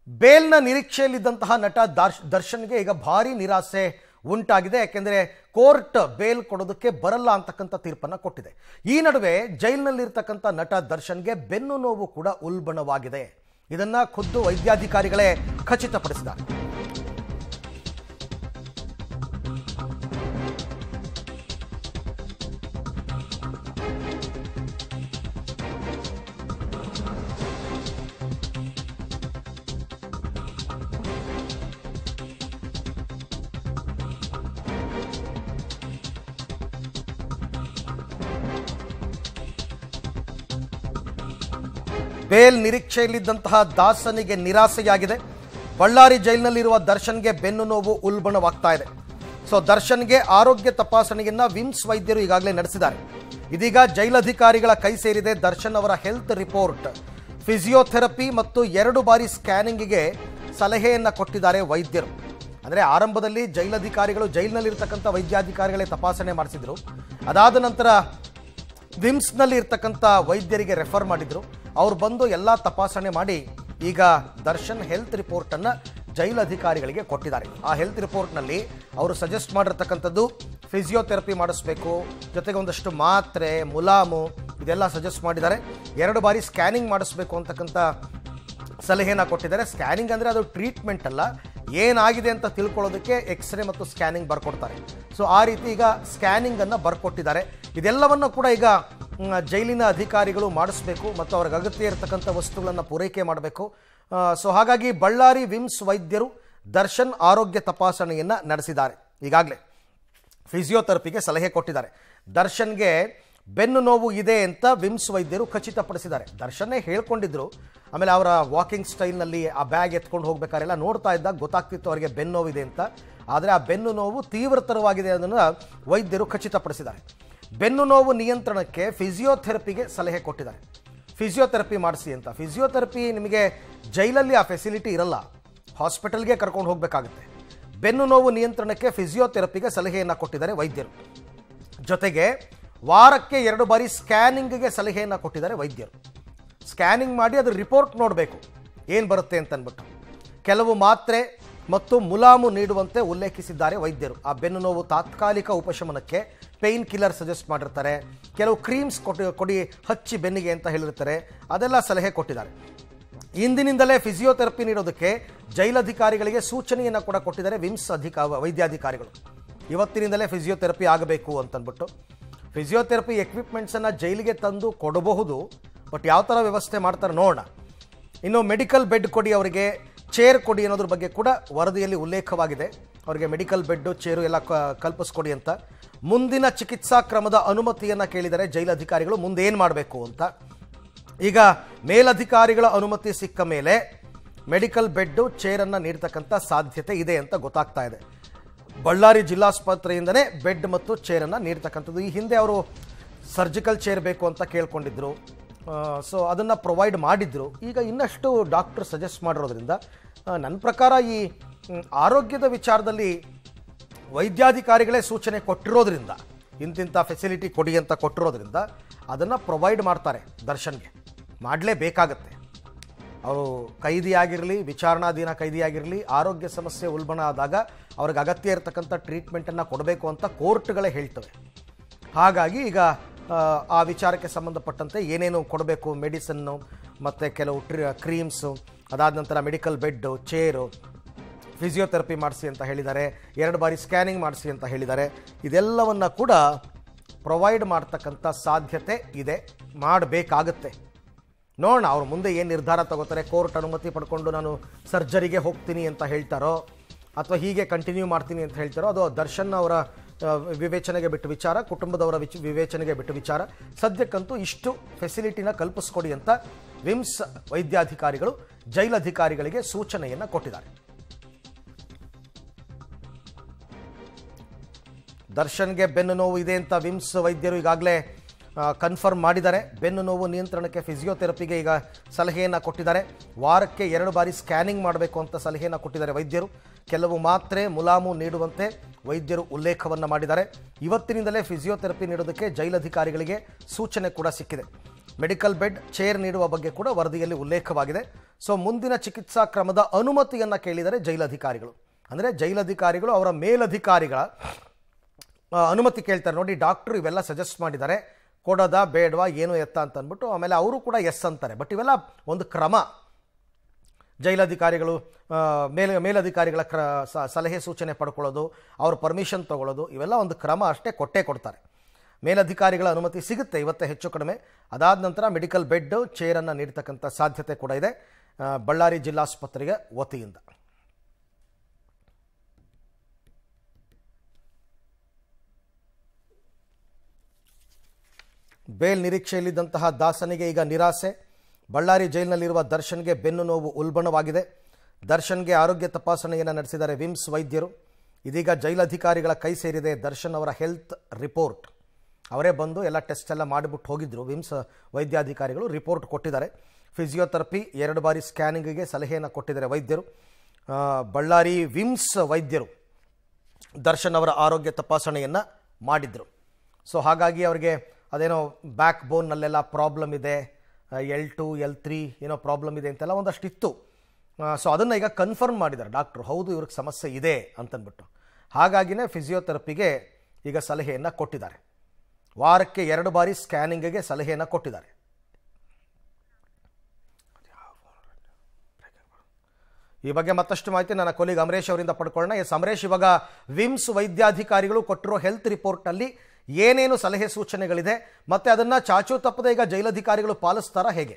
ಬೇಲ್ನ ನಿರೀಕ್ಷೆಯಲ್ಲಿದ್ದಂತಹ ನಟ ದರ್ಶ್ ದರ್ಶನ್ಗೆ ಈಗ ಭಾರಿ ನಿರಾಸೆ ಉಂಟಾಗಿದೆ ಯಾಕೆಂದರೆ ಕೋರ್ಟ್ ಬೇಲ್ ಕೊಡೋದಕ್ಕೆ ಬರಲ್ಲ ಅಂತಕ್ಕಂಥ ತೀರ್ಪನ್ನು ಕೊಟ್ಟಿದೆ ಈ ನಡುವೆ ಜೈಲಿನಲ್ಲಿರ್ತಕ್ಕಂಥ ನಟ ದರ್ಶನ್ಗೆ ಬೆನ್ನು ನೋವು ಕೂಡ ಉಲ್ಬಣವಾಗಿದೆ ಇದನ್ನ ಖುದ್ದು ವೈದ್ಯಾಧಿಕಾರಿಗಳೇ ಖಚಿತಪಡಿಸಿದ್ದಾರೆ ಬೇಲ್ ನಿರೀಕ್ಷೆಯಲ್ಲಿದ್ದಂತಹ ದಾಸನಿಗೆ ನಿರಾಸೆಯಾಗಿದೆ ಬಳ್ಳಾರಿ ಜೈಲಿನಲ್ಲಿರುವ ದರ್ಶನ್ಗೆ ಬೆನ್ನು ನೋವು ಉಲ್ಬಣವಾಗ್ತಾ ಇದೆ ಸೊ ದರ್ಶನ್ಗೆ ಆರೋಗ್ಯ ತಪಾಸಣೆಯನ್ನ ವಿಮ್ಸ್ ವೈದ್ಯರು ಈಗಾಗಲೇ ನಡೆಸಿದ್ದಾರೆ ಇದೀಗ ಜೈಲಧಿಕಾರಿಗಳ ಕೈ ಸೇರಿದೆ ದರ್ಶನ್ ಅವರ ಹೆಲ್ತ್ ರಿಪೋರ್ಟ್ ಫಿಸಿಯೋಥೆರಪಿ ಮತ್ತು ಎರಡು ಬಾರಿ ಸ್ಕ್ಯಾನಿಂಗಿಗೆ ಸಲಹೆಯನ್ನ ಕೊಟ್ಟಿದ್ದಾರೆ ವೈದ್ಯರು ಅಂದರೆ ಆರಂಭದಲ್ಲಿ ಜೈಲಧಿಕಾರಿಗಳು ಜೈಲಿನಲ್ಲಿರ್ತಕ್ಕಂಥ ವೈದ್ಯಾಧಿಕಾರಿಗಳೇ ತಪಾಸಣೆ ಮಾಡಿಸಿದ್ರು ಅದಾದ ನಂತರ ವಿಮ್ಸ್ನಲ್ಲಿ ಇರ್ತಕ್ಕಂಥ ವೈದ್ಯರಿಗೆ ರೆಫರ್ ಮಾಡಿದ್ರು ಅವ್ರು ಬಂದು ಎಲ್ಲ ತಪಾಸಣೆ ಮಾಡಿ ಈಗ ದರ್ಶನ್ ಹೆಲ್ತ್ ರಿಪೋರ್ಟನ್ನು ಜೈಲ್ ಅಧಿಕಾರಿಗಳಿಗೆ ಕೊಟ್ಟಿದ್ದಾರೆ ಆ ಹೆಲ್ತ್ ರಿಪೋರ್ಟ್ನಲ್ಲಿ ಅವರು ಸಜೆಸ್ಟ್ ಮಾಡಿರ್ತಕ್ಕಂಥದ್ದು ಫಿಸಿಯೋಥೆರಪಿ ಮಾಡಿಸ್ಬೇಕು ಜೊತೆಗೆ ಒಂದಷ್ಟು ಮಾತ್ರೆ ಮುಲಾಮು ಇದೆಲ್ಲ ಸಜೆಸ್ಟ್ ಮಾಡಿದ್ದಾರೆ ಎರಡು ಬಾರಿ ಸ್ಕ್ಯಾನಿಂಗ್ ಮಾಡಿಸ್ಬೇಕು ಅಂತಕ್ಕಂಥ ಸಲಹೆನ ಕೊಟ್ಟಿದ್ದಾರೆ ಸ್ಕ್ಯಾನಿಂಗ್ ಅಂದರೆ ಅದು ಟ್ರೀಟ್ಮೆಂಟ್ ಅಲ್ಲ ಏನಾಗಿದೆ ಅಂತ ತಿಳ್ಕೊಳ್ಳೋದಕ್ಕೆ ಎಕ್ಸ್ರೇ ಮತ್ತು ಸ್ಕ್ಯಾನಿಂಗ್ ಬರ್ಕೊಡ್ತಾರೆ ಸೊ ಆ ರೀತಿ ಈಗ ಸ್ಕ್ಯಾನಿಂಗನ್ನು ಬರ್ಕೊಟ್ಟಿದ್ದಾರೆ ಇದೆಲ್ಲವನ್ನು ಕೂಡ ಈಗ ಮ್, ಜೈಲಿನ ಅಧಿಕಾರಿಗಳು ಮಾಡಿಸ್ಬೇಕು ಮತ್ತು ಅವ್ರಿಗೆ ಅಗತ್ಯ ಇರತಕ್ಕಂಥ ವಸ್ತುಗಳನ್ನು ಪೂರೈಕೆ ಮಾಡಬೇಕು ಸೊ ಹಾಗಾಗಿ ಬಳ್ಳಾರಿ ವಿಮ್ಸ್ ವೈದ್ಯರು ದರ್ಶನ್ ಆರೋಗ್ಯ ತಪಾಸಣೆಯನ್ನು ನಡೆಸಿದ್ದಾರೆ ಈಗಾಗಲೇ ಫಿಸಿಯೋಥೆರಪಿಗೆ ಸಲಹೆ ಕೊಟ್ಟಿದ್ದಾರೆ ದರ್ಶನ್ಗೆ ಬೆನ್ನು ನೋವು ಇದೆ ಅಂತ ವಿಮ್ಸ್ ವೈದ್ಯರು ಖಚಿತಪಡಿಸಿದ್ದಾರೆ ದರ್ಶನ್ನೇ ಹೇಳ್ಕೊಂಡಿದ್ರು ಆಮೇಲೆ ಅವರ ವಾಕಿಂಗ್ ಸ್ಟೈಲ್ನಲ್ಲಿ ಆ ಬ್ಯಾಗ್ ಎತ್ಕೊಂಡು ಹೋಗ್ಬೇಕಾರೆಲ್ಲ ನೋಡ್ತಾ ಇದ್ದಾಗ ಗೊತ್ತಾಗ್ತಿತ್ತು ಅವರಿಗೆ ಬೆನ್ನು ನೋವಿದೆ ಅಂತ ಆದರೆ ಆ ಬೆನ್ನು ನೋವು ತೀವ್ರತರವಾಗಿದೆ ಅದನ್ನು ವೈದ್ಯರು ಖಚಿತಪಡಿಸಿದ್ದಾರೆ ಬೆನ್ನು ನೋವು ನಿಯಂತ್ರಣಕ್ಕೆ ಫಿಸಿಯೋಥೆರಪಿಗೆ ಸಲಹೆ ಕೊಟ್ಟಿದ್ದಾರೆ ಫಿಸಿಯೋಥೆರಪಿ ಮಾಡಿಸಿ ಅಂತ ಫಿಸಿಯೋಥೆರಪಿ ನಿಮಗೆ ಜೈಲಲ್ಲಿ ಆ ಫೆಸಿಲಿಟಿ ಇರಲ್ಲ ಹಾಸ್ಪಿಟಲ್ಗೆ ಕರ್ಕೊಂಡು ಹೋಗಬೇಕಾಗುತ್ತೆ ಬೆನ್ನು ನೋವು ನಿಯಂತ್ರಣಕ್ಕೆ ಫಿಸಿಯೋಥೆರಪಿಗೆ ಸಲಹೆಯನ್ನು ಕೊಟ್ಟಿದ್ದಾರೆ ವೈದ್ಯರು ಜೊತೆಗೆ ವಾರಕ್ಕೆ ಎರಡು ಬಾರಿ ಸ್ಕ್ಯಾನಿಂಗ್ಗೆ ಸಲಹೆಯನ್ನು ಕೊಟ್ಟಿದ್ದಾರೆ ವೈದ್ಯರು ಸ್ಕ್ಯಾನಿಂಗ್ ಮಾಡಿ ಅದ್ರ ರಿಪೋರ್ಟ್ ನೋಡಬೇಕು ಏನು ಬರುತ್ತೆ ಅಂತ ಅಂದ್ಬಿಟ್ಟು ಕೆಲವು ಮಾತ್ರೆ ಮತ್ತು ಮುಲಾಮು ನೀಡುವಂತೆ ಉಲ್ಲೇಖಿಸಿದ್ದಾರೆ ವೈದ್ಯರು ಆ ಬೆನ್ನು ನೋವು ತಾತ್ಕಾಲಿಕ ಉಪಶಮನಕ್ಕೆ ಪೇಯ್ನ್ ಕಿಲ್ಲರ್ ಸಜೆಸ್ಟ್ ಮಾಡಿರ್ತಾರೆ ಕೆಲವು ಕ್ರೀಮ್ಸ್ ಕೊಟ್ಟು ಕೊಡಿ ಹಚ್ಚಿ ಬೆನ್ನಿಗೆ ಅಂತ ಹೇಳಿರ್ತಾರೆ ಅದೆಲ್ಲ ಸಲಹೆ ಕೊಟ್ಟಿದ್ದಾರೆ ಇಂದಿನಿಂದಲೇ ಫಿಸಿಯೋಥೆರಪಿ ನೀಡೋದಕ್ಕೆ ಜೈಲಧಿಕಾರಿಗಳಿಗೆ ಸೂಚನೆಯನ್ನು ಕೂಡ ಕೊಟ್ಟಿದ್ದಾರೆ ವಿಮ್ಸ್ ಅಧಿಕ ವೈದ್ಯಾಧಿಕಾರಿಗಳು ಇವತ್ತಿನಿಂದಲೇ ಫಿಸಿಯೋಥೆರಪಿ ಆಗಬೇಕು ಅಂತಂದ್ಬಿಟ್ಟು ಫಿಸಿಯೋಥೆರಪಿ ಎಕ್ವಿಪ್ಮೆಂಟ್ಸನ್ನು ಜೈಲಿಗೆ ತಂದು ಕೊಡಬಹುದು ಬಟ್ ಯಾವ ಥರ ವ್ಯವಸ್ಥೆ ಮಾಡ್ತಾರೆ ನೋಡೋಣ ಇನ್ನು ಮೆಡಿಕಲ್ ಬೆಡ್ ಕೊಡಿ ಅವರಿಗೆ ಚೇರ್ ಕೊಡಿ ಅನ್ನೋದ್ರ ಬಗ್ಗೆ ಕೂಡ ವರದಿಯಲ್ಲಿ ಉಲ್ಲೇಖವಾಗಿದೆ ಅವರಿಗೆ ಮೆಡಿಕಲ್ ಬೆಡ್ಡು ಚೇರು ಎಲ್ಲ ಕ- ಕಲ್ಪಿಸ್ಕೊಡಿ ಅಂತ ಮುಂದಿನ ಚಿಕಿತ್ಸಾ ಕ್ರಮದ ಅನುಮತಿಯನ್ನು ಕೇಳಿದರೆ ಜೈಲಧಿಕಾರಿಗಳು ಮುಂದೆ ಏನು ಮಾಡಬೇಕು ಅಂತ ಈಗ ಮೇಲಧಿಕಾರಿಗಳ ಅನುಮತಿ ಸಿಕ್ಕ ಮೇಲೆ ಮೆಡಿಕಲ್ ಬೆಡ್ಡು ಚೇರನ್ನು ನೀಡ್ತಕ್ಕಂಥ ಸಾಧ್ಯತೆ ಇದೆ ಅಂತ ಗೊತ್ತಾಗ್ತಾ ಇದೆ ಬಳ್ಳಾರಿ ಜಿಲ್ಲಾಸ್ಪತ್ರೆಯಿಂದನೇ ಬೆಡ್ ಮತ್ತು ಚೇರನ್ನು ನೀಡ್ತಕ್ಕಂಥದ್ದು ಈ ಹಿಂದೆ ಅವರು ಸರ್ಜಿಕಲ್ ಚೇರ್ ಬೇಕು ಅಂತ ಕೇಳ್ಕೊಂಡಿದ್ರು ಸೊ ಅದನ್ನು ಪ್ರೊವೈಡ್ ಮಾಡಿದ್ರು ಈಗ ಇನ್ನಷ್ಟು ಡಾಕ್ಟರ್ ಸಜೆಸ್ಟ್ ಮಾಡಿರೋದ್ರಿಂದ ಆ, ನನ್ನ ಪ್ರಕಾರ ಈ ಮ್, ಆರೋಗ್ಯದ ವಿಚಾರದಲ್ಲಿ ವೈದ್ಯಾಧಿಕಾರಿಗಳೇ ಸೂಚನೆ ಕೊಟ್ಟಿರೋದ್ರಿಂದ ಇಂತಿಂಥ ಫೆಸಿಲಿಟಿ ಕೊಡಿ ಅಂತ ಕೊಟ್ಟಿರೋದ್ರಿಂದ ಅದನ್ನು ಪ್ರೊವೈಡ್ ಮಾಡ್ತಾರೆ ದರ್ಶನ್ಗೆ ಮಾಡಲೇಬೇಕಾಗತ್ತೆ ಅವರು ಕೈದಿಯಾಗಿರಲಿ ವಿಚಾರಣಾಧೀನ ಕೈದಿಯಾಗಿರಲಿ ಆರೋಗ್ಯ ಸಮಸ್ಯೆ ಉಲ್ಬಣ ಆದಾಗ ಅವ್ರಿಗೆ ಅಗತ್ಯ ಇರತಕ್ಕಂಥ ಟ್ರೀಟ್ಮೆಂಟನ್ನು ಕೊಡಬೇಕು ಅಂತ ಕೋರ್ಟ್ಗಳೇ ಹೇಳ್ತವೆ ಹಾಗಾಗಿ ಈಗ ಆ, ಆ ವಿಚಾರಕ್ಕೆ ಸಂಬಂಧಪಟ್ಟಂತೆ ಏನೇನು ಕೊಡಬೇಕು ಮೆಡಿಸನ್ನು ಮತ್ತು ಕೆಲವು ಟ್ರಿ ಕ್ರೀಮ್ಸು ಅದಾದ ನಂತರ ಮೆಡಿಕಲ್ ಬೆಡ್ಡು ಚೇರು ಫಿಸಿಯೋಥೆರಪಿ ಮಾಡಿಸಿ ಅಂತ ಹೇಳಿದ್ದಾರೆ ಎರಡು ಬಾರಿ ಸ್ಕ್ಯಾನಿಂಗ್ ಮಾಡಿಸಿ ಅಂತ ಹೇಳಿದ್ದಾರೆ ಇದೆಲ್ಲವನ್ನ ಕೂಡ ಪ್ರೊವೈಡ್ ಮಾಡ್ತಕ್ಕಂಥ ಸಾಧ್ಯತೆ ಇದೆ ಮಾಡಬೇಕಾಗತ್ತೆ ನೋಡೋಣ ಅವ್ರು ಮುಂದೆ ಏನು ನಿರ್ಧಾರ ತಗೋತಾರೆ ಕೋರ್ಟ್ ಅನುಮತಿ ಪಡ್ಕೊಂಡು ನಾನು ಸರ್ಜರಿಗೆ ಹೋಗ್ತೀನಿ ಅಂತ ಹೇಳ್ತಾರೋ ಅಥವಾ ಹೀಗೆ ಕಂಟಿನ್ಯೂ ಮಾಡ್ತೀನಿ ಅಂತ ಹೇಳ್ತಾರೋ ಅದು ದರ್ಶನ್ ಅವರ ಆ, ವಿವೇಚನೆಗೆ ಬಿಟ್ಟು ವಿಚಾರ ಕುಟುಂಬದವರ ವಿಚ್ ವಿವೇಚನೆಗೆ ಬಿಟ್ಟು ವಿಚಾರ ಸದ್ಯಕ್ಕಂತೂ ಇಷ್ಟು ಫೆಸಿಲಿಟಿನ ಕಲ್ಪಿಸ್ಕೊಡಿ ಅಂತ ವಿಮ್ಸ್ ವೈದ್ಯಾಧಿಕಾರಿಗಳು ಜೈಲಧಿಕಾರಿಗಳಿಗೆ ಸೂಚನೆಯನ್ನು ಕೊಟ್ಟಿದ್ದಾರೆ ದರ್ಶನ್ಗೆ ಬೆನ್ನು ನೋವು ಇದೆ ಅಂತ ವಿಮ್ಸ್ ವೈದ್ಯರು ಈಗಾಗಲೇ ಕನ್ಫರ್ಮ್ ಮಾಡಿದ್ದಾರೆ ಬೆನ್ನು ನೋವು ನಿಯಂತ್ರಣಕ್ಕೆ ಫಿಸಿಯೋಥೆರಪಿಗೆ ಈಗ ಸಲಹೆಯನ್ನು ಕೊಟ್ಟಿದ್ದಾರೆ ವಾರಕ್ಕೆ ಎರಡು ಬಾರಿ ಸ್ಕ್ಯಾನಿಂಗ್ ಮಾಡಬೇಕು ಅಂತ ಸಲಹೆಯನ್ನು ಕೊಟ್ಟಿದ್ದಾರೆ ವೈದ್ಯರು ಕೆಲವು ಮಾತ್ರೆ ಮುಲಾಮು ನೀಡುವಂತೆ ವೈದ್ಯರು ಉಲ್ಲೇಖವನ್ನು ಮಾಡಿದ್ದಾರೆ ಇವತ್ತಿನಿಂದಲೇ ಫಿಸಿಯೋಥೆರಪಿ ನೀಡೋದಕ್ಕೆ ಜೈಲಧಿಕಾರಿಗಳಿಗೆ ಸೂಚನೆ ಕೂಡ ಸಿಕ್ಕಿದೆ ಮೆಡಿಕಲ್ ಬೆಡ್ ಚೇರ್ ನೀಡುವ ಬಗ್ಗೆ ಕೂಡ ವರದಿಯಲ್ಲಿ ಉಲ್ಲೇಖವಾಗಿದೆ ಸೊ ಮುಂದಿನ ಚಿಕಿತ್ಸಾ ಕ್ರಮದ ಅನುಮತಿಯನ್ನು ಕೇಳಿದರೆ ಜೈಲಧಿಕಾರಿಗಳು ಅಂದರೆ ಜೈಲಧಿಕಾರಿಗಳು ಅವರ ಮೇಲಧಿಕಾರಿಗಳ ಆ, ಅನುಮತಿ ಕೇಳ್ತಾರೆ ನೋಡಿ ಡಾಕ್ಟ್ರು ಇವೆಲ್ಲ ಸಜೆಸ್ಟ್ ಮಾಡಿದ್ದಾರೆ ಕೊಡೋದಾ ಬೇಡವಾ ಏನು ಎತ್ತ ಅಂತ ಅಂದ್ಬಿಟ್ಟು ಆಮೇಲೆ ಅವರು ಕೂಡ ಎಸ್ ಅಂತಾರೆ ಬಟ್ ಇವೆಲ್ಲ ಒಂದು ಕ್ರಮ ಜೈಲಧಿಕಾರಿಗಳು ಆ, ಮೇಲ್ ಮೇಲಧಿಕಾರಿಗಳ ಕ್ರ ಸ- ಸಲಹೆ ಸೂಚನೆ ಪಡ್ಕೊಳ್ಳೋದು ಅವ್ರ ಪರ್ಮಿಷನ್ ತಗೊಳ್ಳೋದು ಇವೆಲ್ಲ ಒಂದು ಕ್ರಮ ಅಷ್ಟೇ ಕೊಟ್ಟೇ ಕೊಡ್ತಾರೆ ಮೇಲಧಿಕಾರಿಗಳ ಅನುಮತಿ ಸಿಗುತ್ತೆ ಇವತ್ತೇ ಹೆಚ್ಚು ಕಡಿಮೆ ಅದಾದ ನಂತರ ಮೆಡಿಕಲ್ ಬೆಡ್ ಚೇರನ್ನು ನೀಡ್ತಕ್ಕಂಥ ಸಾಧ್ಯತೆ ಕೂಡ ಇದೆ ಆ, ಬಳ್ಳಾರಿ ಜಿಲ್ಲಾಸ್ಪತ್ರೆಗೆ ವತಿಯಿಂದ ಬೇಲ್ ನಿರೀಕ್ಷೆಯಲ್ಲಿದ್ದಂತಹ ದಾಸನಿಗೆ ಈಗ ನಿರಾಸೆ ಬಳ್ಳಾರಿ ಜೈಲಿನಲ್ಲಿರುವ ದರ್ಶನ್ಗೆ ಬೆನ್ನು ನೋವು ಉಲ್ಬಣವಾಗಿದೆ ದರ್ಶನ್ಗೆ ಆರೋಗ್ಯ ತಪಾಸಣೆಯನ್ನು ನಡೆಸಿದ್ದಾರೆ ವಿಮ್ಸ್ ವೈದ್ಯರು ಇದೀಗ ಜೈಲಧಿಕಾರಿಗಳ ಕೈ ಸೇರಿದೆ ದರ್ಶನ್ ಅವರ ಹೆಲ್ತ್ ರಿಪೋರ್ಟ್ ಅವರೇ ಬಂದು ಎಲ್ಲ ಟೆಸ್ಟ್ ಎಲ್ಲ ಮಾಡಿಬಿಟ್ಟು ಹೋಗಿದ್ರು ವಿಮ್ಸ್ ವೈದ್ಯಾಧಿಕಾರಿಗಳು ರಿಪೋರ್ಟ್ ಕೊಟ್ಟಿದ್ದಾರೆ ಫಿಸಿಯೋಥೆರಪಿ ಎರಡು ಬಾರಿ ಸ್ಕ್ಯಾನಿಂಗಿಗೆ ಸಲಹೆಯನ್ನು ಕೊಟ್ಟಿದ್ದಾರೆ ವೈದ್ಯರು ಆ, ಬಳ್ಳಾರಿ ವಿಮ್ಸ್ ವೈದ್ಯರು ದರ್ಶನ್ ಅವರ ಆರೋಗ್ಯ ತಪಾಸಣೆಯನ್ನು ಮಾಡಿದರು ಸೊ ಹಾಗಾಗಿ ಅವರಿಗೆ ಅದೇನೋ ಬ್ಯಾಕ್ ಬೋನ್ನಲ್ಲೆಲ್ಲ ಪ್ರಾಬ್ಲಮ್ ಇದೆ ಎಲ್ ಟು ಎಲ್ ತ್ರೀ ಏನೋ ಪ್ರಾಬ್ಲಮ್ ಇದೆ ಅಂತೆಲ್ಲ ಒಂದಷ್ಟು ಇತ್ತು ಸೊ ಅದನ್ನು ಈಗ ಕನ್ಫರ್ಮ್ ಮಾಡಿದ್ದಾರೆ ಡಾಕ್ಟ್ರು ಹೌದು ಇವ್ರಿಗೆ ಸಮಸ್ಯೆ ಇದೆ ಅಂತಂದ್ಬಿಟ್ಟು ಹಾಗಾಗಿನೇ ಫಿಸಿಯೋಥೆರಪಿಗೆ ಈಗ ಸಲಹೆಯನ್ನು ಕೊಟ್ಟಿದ್ದಾರೆ ವಾರಕ್ಕೆ ಎರಡು ಬಾರಿ ಸ್ಕ್ಯಾನಿಂಗಿಗೆ ಸಲಹೆಯನ್ನು ಕೊಟ್ಟಿದ್ದಾರೆ ಈ ಬಗ್ಗೆ ಮತ್ತಷ್ಟು ಮಾಹಿತಿ ನನ್ನ ಕೊಲಿಗ್ ಅಮರೇಶ್ ಅವರಿಂದ ಪಡ್ಕೊಳ್ಳೋಣ ಎಸ್ ಅಮರೇಶ್ ಇವಾಗ ವಿಮ್ಸ್ ವೈದ್ಯಾಧಿಕಾರಿಗಳು ಕೊಟ್ಟಿರೋ ಹೆಲ್ತ್ ರಿಪೋರ್ಟ್ನಲ್ಲಿ ಏನೇನು ಸಲಹೆ ಸೂಚನೆಗಳಿದೆ ಮತ್ತೆ ಅದನ್ನ ಚಾಚು ತಪ್ಪದೆ ಈಗ ಜೈಲಧಿಕಾರಿಗಳು ಪಾಲಿಸ್ತಾರಾ ಹೇಗೆ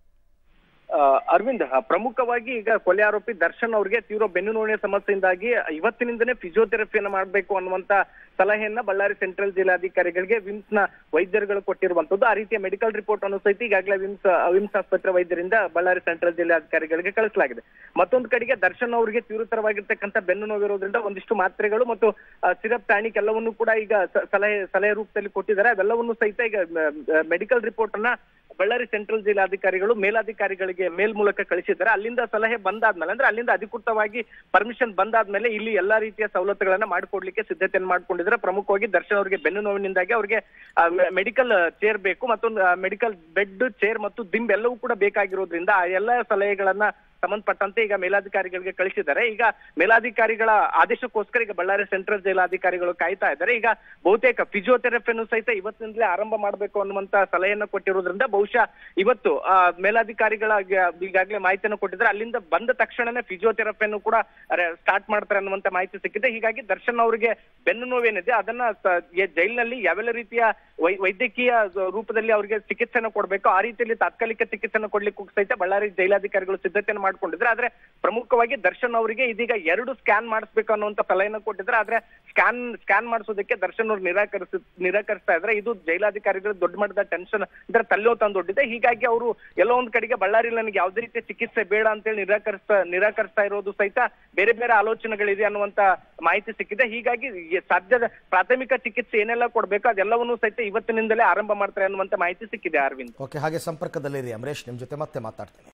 ಆ, ಅರವಿಂದ್ ಹ, ಪ್ರಮುಖವಾಗಿ ಈಗ ಕೊಲೆ ಆರೋಪಿ ದರ್ಶನ್ ಅವ್ರಿಗೆ ತೀವ್ರ ಬೆನ್ನು ನೋವಿನ ಸಮಸ್ಯೆಯಿಂದಾಗಿ ಇವತ್ತಿನಿಂದನೇ ಫಿಸಿಯೋಥೆರಪಿಯನ್ನ ಮಾಡಬೇಕು ಅನ್ನುವಂತ ಸಲಹೆಯನ್ನ ಬಳ್ಳಾರಿ ಸೆಂಟ್ರಲ್ ಜಿಲ್ಲಾಧಿಕಾರಿಗಳಿಗೆ ವಿಮ್ಸ್ ನ ವೈದ್ಯರುಗಳು ಕೊಟ್ಟಿರುವಂತದ್ದು ಆ ರೀತಿಯ ಮೆಡಿಕಲ್ ರಿಪೋರ್ಟ್ ಅನ್ನು ಸಹಿತ ಈಗಾಗಲೇ ವಿಮ್ಸ್ ವಿಮ್ಸ್ ಆಸ್ಪತ್ರೆ ವೈದ್ಯರಿಂದ ಬಳ್ಳಾರಿ ಸೆಂಟ್ರಲ್ ಜಿಲ್ಲಾಧಿಕಾರಿಗಳಿಗೆ ಕಳಿಸಲಾಗಿದೆ ಮತ್ತೊಂದು ಕಡೆಗೆ ದರ್ಶನ್ ಅವರಿಗೆ ತೀವ್ರತರವಾಗಿರ್ತಕ್ಕಂಥ ಬೆನ್ನು ನೋವಿರೋದ್ರಿಂದ ಒಂದಿಷ್ಟು ಮಾತ್ರೆಗಳು ಮತ್ತು ಸಿರಪ್ ಟಾನಿಕ್ ಎಲ್ಲವನ್ನೂ ಕೂಡ ಈಗ ಸ- ಸಲಹೆ ಸಲಹೆ ರೂಪದಲ್ಲಿ ಕೊಟ್ಟಿದ್ದಾರೆ ಅವೆಲ್ಲವನ್ನು ಸಹಿತ ಈಗ ಮೆಡಿಕಲ್ ರಿಪೋರ್ಟ್ ಅನ್ನ ಬಳ್ಳಾರಿ ಸೆಂಟ್ರಲ್ ಜಿಲ್ಲಾಧಿಕಾರಿಗಳು ಮೇಲಾಧಿಕಾರಿಗಳಿಗೆ ಮೇಲ್ ಮೂಲಕ ಕಳಿಸಿದ್ದಾರೆ ಅಲ್ಲಿಂದ ಸಲಹೆ ಬಂದಾದ್ಮೇಲೆ ಅಂದ್ರೆ ಅಲ್ಲಿಂದ ಅಧಿಕೃತವಾಗಿ ಪರ್ಮಿಷನ್ ಬಂದಾದ್ಮೇಲೆ ಇಲ್ಲಿ ಎಲ್ಲಾ ರೀತಿಯ ಸವಲತ್ತುಗಳನ್ನ ಮಾಡಿಕೊಡ್ಲಿಕ್ಕೆ ಸಿದ್ಧತೆಯನ್ನು ಮಾಡ್ಕೊಂಡಿದ್ದಾರೆ ಪ್ರಮುಖವಾಗಿ ದರ್ಶನ್ ಅವರಿಗೆ ಬೆನ್ನು ನೋವಿನಿಂದಾಗಿ ಅವರಿಗೆ ಮೆಡಿಕಲ್ ಚೇರ್ ಬೇಕು ಮತ್ತೊಂದು ಮೆಡಿಕಲ್ ಬೆಡ್ ಚೇರ್ ಮತ್ತು ದಿಂಬ್ ಎಲ್ಲವೂ ಕೂಡ ಬೇಕಾಗಿರೋದ್ರಿಂದ ಆ ಎಲ್ಲ ಸಲಹೆಗಳನ್ನ ಸಂಬಂಧಪಟ್ಟಂತೆ ಈಗ ಮೇಲಾಧಿಕಾರಿಗಳಿಗೆ ಕಳಿಸಿದ್ದಾರೆ ಈಗ ಮೇಲಾಧಿಕಾರಿಗಳ ಆದೇಶಕ್ಕೋಸ್ಕರ ಈಗ ಬಳ್ಳಾರಿ ಸೆಂಟ್ರಲ್ ಜೈಲಾಧಿಕಾರಿಗಳು ಕಾಯ್ತಾ ಇದ್ದಾರೆ ಈಗ ಬಹುತೇಕ ಫಿಸಿಯೋಥೆರಪಿಯನ್ನು ಸಹಿತ ಇವತ್ತಿನಿಂದಲೇ ಆರಂಭ ಮಾಡಬೇಕು ಅನ್ನುವಂತ ಸಲಹೆಯನ್ನು ಕೊಟ್ಟಿರೋದ್ರಿಂದ ಬಹುಶಃ ಇವತ್ತು ಆ, ಮೇಲಾಧಿಕಾರಿಗಳ ಈಗಾಗಲೇ ಮಾಹಿತಿಯನ್ನು ಕೊಟ್ಟಿದ್ದಾರೆ ಅಲ್ಲಿಂದ ಬಂದ ತಕ್ಷಣನೇ ಫಿಸಿಯೋಥೆರಪಿಯನ್ನು ಕೂಡ ಸ್ಟಾರ್ಟ್ ಮಾಡ್ತಾರೆ ಅನ್ನುವಂತ ಮಾಹಿತಿ ಸಿಕ್ಕಿದೆ ಹೀಗಾಗಿ ದರ್ಶನ್ ಅವರಿಗೆ ಬೆನ್ನು ನೋವೇನಿದೆ ಅದನ್ನ ಸ- ಎ- ಜೈಲಿನಲ್ಲಿ ಯಾವೆಲ್ಲ ರೀತಿಯ ವೈ- ವೈದ್ಯಕೀಯ ರೂಪದಲ್ಲಿ ಅವರಿಗೆ ಚಿಕಿತ್ಸೆಯನ್ನು ಕೊಡಬೇಕು ಆ ರೀತಿಯಲ್ಲಿ ತಾತ್ಕಾಲಿಕ ಚಿಕಿತ್ಸೆಯನ್ನು ಕೊಡ್ಲಿಕ್ಕೂ ಸಹಿತ ಬಳ್ಳಾರಿ ಜೈಲಾಧಿಕಾರಿಗಳು ಸಿದ್ಧತೆಯನ್ನು ಮಾಡ್ಕೊಂಡಿದ್ರೆ ಆದ್ರೆ ಪ್ರಮುಖವಾಗಿ ದರ್ಶನ್ ಅವರಿಗೆ ಇದೀಗ ಎರಡು ಸ್ಕ್ಯಾನ್ ಮಾಡಿಸ್ಬೇಕು ಅನ್ನುವಂತ ಸಲಹೆಯನ್ನು ಕೊಟ್ಟಿದ್ರೆ ಆದ್ರೆ ಸ್ಕ್ಯಾನ್ ಸ್ಕ್ಯಾನ್ ಮಾಡಿಸೋದಕ್ಕೆ ದರ್ಶನ್ ಅವರು ನಿರಾಕರಿಸ ನಿರಾಕರಿಸ್ತಾ ಇದ್ರೆ ಇದು ಜೈಲಾಧಿಕಾರಿಗಳು ದೊಡ್ಡ ಮಟ್ಟದ ಟೆನ್ಷನ್ ಅಂದ್ರೆ ತಲ್ಲೋ ತಂದೊಡ್ಡಿದೆ ಹೀಗಾಗಿ ಅವರು ಎಲ್ಲೋ ಒಂದ್ ಕಡೆಗೆ ಬಳ್ಳಾರಿಯಲ್ಲಿ ನನಗೆ ಯಾವುದೇ ರೀತಿಯ ಚಿಕಿತ್ಸೆ ಬೇಡ ಅಂತೇಳಿ ನಿರಾಕರಿಸ್ತಾ ನಿರಾಕರಿಸ್ತಾ ಇರೋದು ಸಹಿತ ಬೇರೆ ಬೇರೆ ಆಲೋಚನೆಗಳಿದೆ ಅನ್ನುವಂತ ಮಾಹಿತಿ ಸಿಕ್ಕಿದೆ ಹೀಗಾಗಿ ಈ ಸದ್ಯದ ಪ್ರಾಥಮಿಕ ಚಿಕಿತ್ಸೆ ಏನೆಲ್ಲ ಕೊಡ್ಬೇಕು ಅದೆಲ್ಲವನ್ನೂ ಸಹಿತ ಇವತ್ತಿನಿಂದಲೇ ಆರಂಭ ಮಾಡ್ತಾರೆ ಅನ್ನುವಂತ ಮಾಹಿತಿ ಸಿಕ್ಕಿದೆ ಅರವಿಂದ್ ಓಕೆ ಹಾಗೆ ಸಂಪರ್ಕದಲ್ಲಿರಿ ಅಮರೇಶ್ ನಿಮ್ಮ ಜೊತೆ ಮತ್ತೆ ಮಾತಾಡ್ತೀನಿ